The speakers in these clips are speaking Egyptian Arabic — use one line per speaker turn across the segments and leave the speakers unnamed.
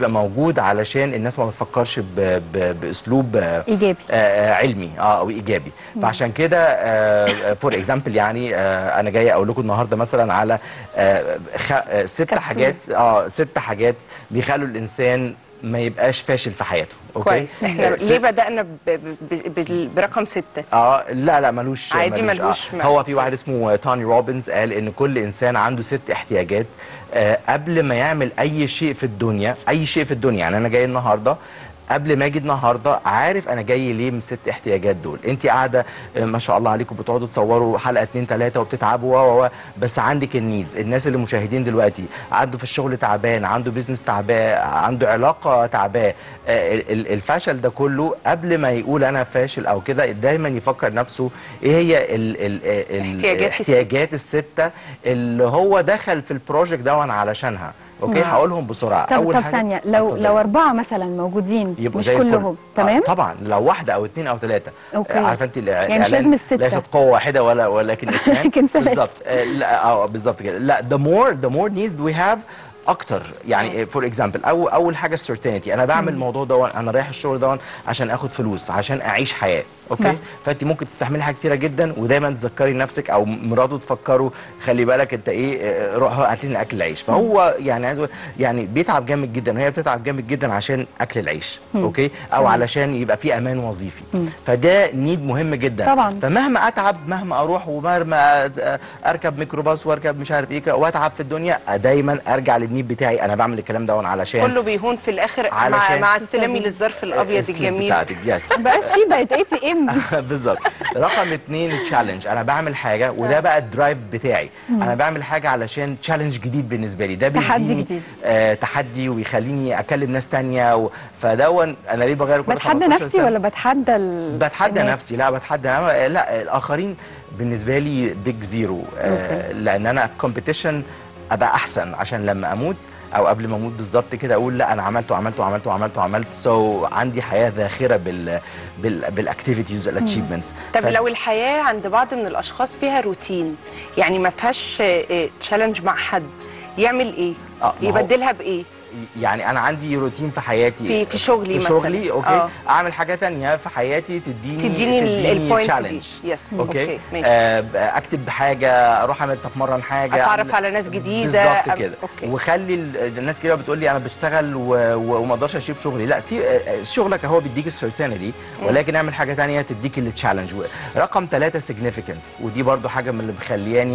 يبقى موجود علشان الناس ما بتفكرش ب... ب... باسلوب آه،
إيجابي.
آه، آه، علمي اه او ايجابي فعشان كده فور اكزامبل يعني آه، انا جاي اقول لكم النهارده مثلا على آه، خ... آه، ست
كبسولة.
حاجات اه ست حاجات بيخلوا الانسان ما يبقاش فاشل في حياته اوكي
كويس احنا
آه،
ليه بدأنا ب... ب... ب... برقم ستة
اه لا لا ملوش
عادي ملوش
آه.
معنى.
هو في واحد اسمه توني روبنز قال ان كل انسان عنده ست احتياجات آه قبل ما يعمل اي شيء في الدنيا اي شيء في الدنيا يعني انا جاي النهارده قبل ما اجي النهارده عارف انا جاي ليه من الست احتياجات دول انت قاعده آه، ما شاء الله عليكم بتقعدوا تصوروا حلقه اتنين تلاته وبتتعبوا و و و بس عندك النيدز الناس اللي مشاهدين دلوقتي عنده في الشغل تعبان عنده بيزنس تعبان عنده علاقه تعبان آه، ال- ال- الفشل ده كله قبل ما يقول انا فاشل او كده دايما يفكر نفسه ايه هي ال ال ال
احتياجات
الاحتياجات السته اللي هو دخل في البروجكت ده علشانها اوكي هقولهم بسرعه
طب طب
حاجة-
ثانيه لو
اتفضلي.
لو اربعه مثلا موجودين
يبقوا
مش
زي الفل.
كلهم تمام
آه طبعا لو واحده او اثنين او ثلاثه
أوكي.
عارفه انت
يعني مش لازم الستة.
ليست قوه واحده ولا ولكن اثنين
لكن ثلاثة.
بالظبط آه، لا اه بالظبط كده لا the more the more needs we have اكتر يعني فور اكزامبل أو اول حاجه السيرتينتي انا بعمل الموضوع ده انا رايح الشغل ده عشان اخد فلوس عشان اعيش حياه اوكي
صح.
فانت ممكن تستحملي حاجات كتيره جدا ودايما تذكري نفسك او مراته تفكروا خلي بالك انت ايه آه، روح هات لنا اكل العيش فهو يعني عايز أقول- يعني بيتعب جامد جدا وهي بتتعب جامد جدا عشان اكل العيش اوكي او علشان يبقى في امان وظيفي فده نيد مهم جدا
طبعا.
فمهما اتعب مهما اروح ومهما أ- اركب ميكروباص واركب مش عارف ايه واتعب في الدنيا دايما ارجع للنيد بتاعي انا بعمل الكلام ده علشان
كله بيهون في الاخر مع,
علشان-
مع استلامي للظرف الابيض
السليب
الجميل
بتاعتك يس
مبقاش في بقت اي تي ام
بالظبط رقم اتنين تشالنج انا بعمل حاجه وده بقى الدرايف بتاعي انا بعمل حاجه علشان تشالنج جديد بالنسبه لي ده
تحدي
بيديني
جديد.
آه تحدي ويخليني اكلم ناس تانية و... فدون انا ليه بغير كل
بتحدى
15
نفسي
سنة؟
ولا بتحدى ال...
بتحدى
الناس؟
نفسي لا بتحدى أنا لا الاخرين بالنسبه لي بيج زيرو آه لان انا في كومبيتيشن ابقى احسن عشان لما اموت او قبل ما اموت بالظبط كده اقول لا انا عملت وعملت وعملت وعملت وعملت سو so عندي حياه ذاخره بال بال بالاكتيفيتيز والاتشيفمنتس
طب لو الحياه عند بعض من الاشخاص فيها روتين يعني ما فيهاش تشالنج مع حد يعمل ايه
آه، ما هو-
يبدلها بايه
يعني انا عندي روتين في حياتي
في- في شغلي
في
مثلاً.
شغلي اوكي
آه.
اعمل حاجه تانية في حياتي تديني
تديني ال- البوينت دي
challenge.
يس
اوكي,
اوكي ماشي
آه اكتب حاجه اروح اعمل اتمرن حاجه
اتعرف
أعمل-
على ناس جديده
بالظبط
أم-
كده
اوكي
وخلي ال- الناس كده بتقول لي انا بشتغل و- و- وما اقدرش اشيل شغلي لا سي آه، شغلك اهو بيديك السيرتينتي ولكن اعمل حاجه تانية تديك التشالنج رقم ثلاثة سيجنيفيكانس ودي برضو حاجه من اللي مخلياني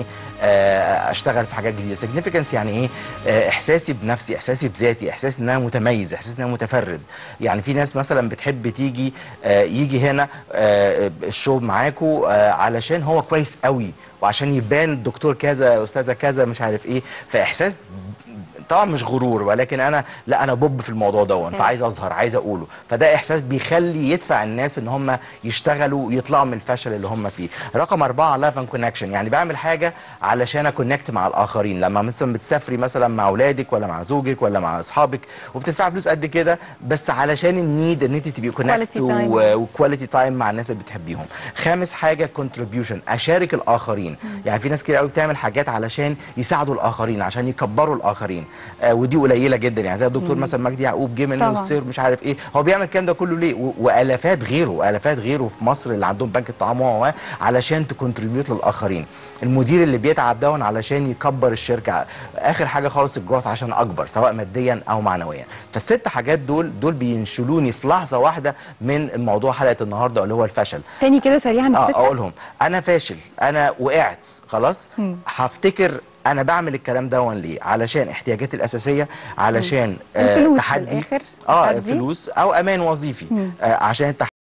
آه، اشتغل في حاجات جديده سيجنيفيكانس يعني ايه آه، احساسي بنفسي احساسي بذاتي احساس ان انا متميز احساس ان انا متفرد يعني في ناس مثلا بتحب تيجي آه، يجي هنا آه، الشو معاكم علشان هو كويس قوي وعشان يبان الدكتور كذا استاذه كذا مش عارف ايه فاحساس طبعا مش غرور ولكن انا لا انا بوب في الموضوع دون فعايز اظهر عايز اقوله فده احساس بيخلي يدفع الناس ان هم يشتغلوا ويطلعوا من الفشل اللي هم فيه رقم أربعة لاف اند كونكشن يعني بعمل حاجه علشان اكونكت مع الاخرين لما مثلا بتسافري مثلا مع اولادك ولا مع زوجك ولا مع اصحابك وبتدفعي فلوس قد كده بس علشان النيد ان انت تبقي كونكت
Quality time.
وكواليتي تايم مع الناس اللي بتحبيهم خامس حاجه كونتريبيوشن اشارك الاخرين يعني في ناس كتير قوي بتعمل حاجات علشان يساعدوا الاخرين عشان يكبروا الاخرين آه ودي قليله جدا يعني زي الدكتور مثلا مجدي يعقوب جه من
طبعاً.
السير مش عارف ايه هو بيعمل الكلام ده كله ليه و- والافات غيره الافات غيره في مصر اللي عندهم بنك الطعام و و- علشان تكونتريبيوت للاخرين المدير اللي بيتعب دون علشان يكبر الشركه اخر حاجه خالص الجروث عشان اكبر سواء ماديا او معنويا فالست حاجات دول دول بينشلوني في لحظه واحده من الموضوع حلقه النهارده اللي هو الفشل
تاني كده سريعا
اه
الستة
اقولهم انا فاشل انا وقعت خلاص هفتكر انا بعمل الكلام ده ليه علشان احتياجاتي الاساسيه علشان
الفلوس في
تحدي
الآخر،
اه
تحدي.
فلوس او امان وظيفي آه عشان التحدي